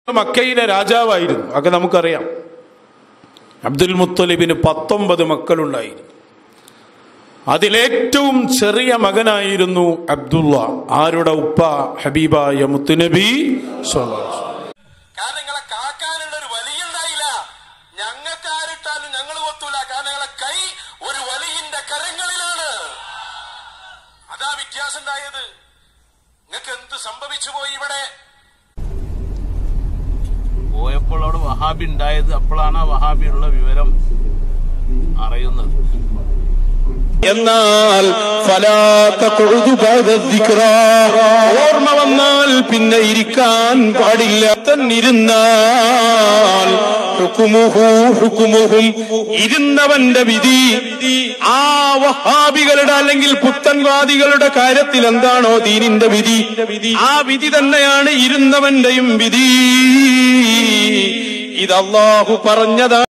മക്കയിലെ രാജാവായിരുന്നു ഒക്കെ നമുക്കറിയാം അബ്ദുൽ മുത്തലിബിന് പത്തൊമ്പത് മക്കളുണ്ടായിരുന്നു അതിലേറ്റവും ചെറിയ മകനായിരുന്നു അബ്ദുള്ള ആരുടെ ഉപ്പ ഹബീബായ മുത്തുനബി സ്വല്ലല്ലാഹു അലൈഹി വസല്ലം. കാരണം നിങ്ങളെ കാക്കാനുള്ള ഒരു വലിയ ഉണ്ടായില്ല ഞങ്ങൾക്ക് ആരിട്ടാലും ഞങ്ങൾ ഒത്തൂല കാരണം നിങ്ങളെ കൈ ഒരു വലിയന്റെ കരങ്ങളിലാണ് അതാ വ്യത്യാസം ഉണ്ടായത് നിങ്ങൾക്ക് എന്ത് സംഭവിച്ചു പോയി ഇവിടെ പോയപ്പോൾ അവിടെ വഹാബി ഉണ്ടായത് അപ്പോഴാണ് ആ വഹാബിയുള്ള വിവരം അറിയുന്നത് എന്നാൽ ഓർമ്മ വന്നാൽ പിന്നെ ഇരിക്കാൻ പാടില്ല തന്നിരുന്നാൽ ഹുക്കുമുഹു ഹുക്കുമുഹും ഇരുന്നവന്റെ വിധി ആ വഹാബികളുടെ അല്ലെങ്കിൽ പുത്തൻവാദികളുടെ കാര്യത്തിൽ എന്താണോ ദീനിന്റെ വിധി ആ വിധി തന്നെയാണ് ഇരുന്നവന്റെയും വിധി ഇത് അള്ളാഹു പറഞ്ഞതാണ്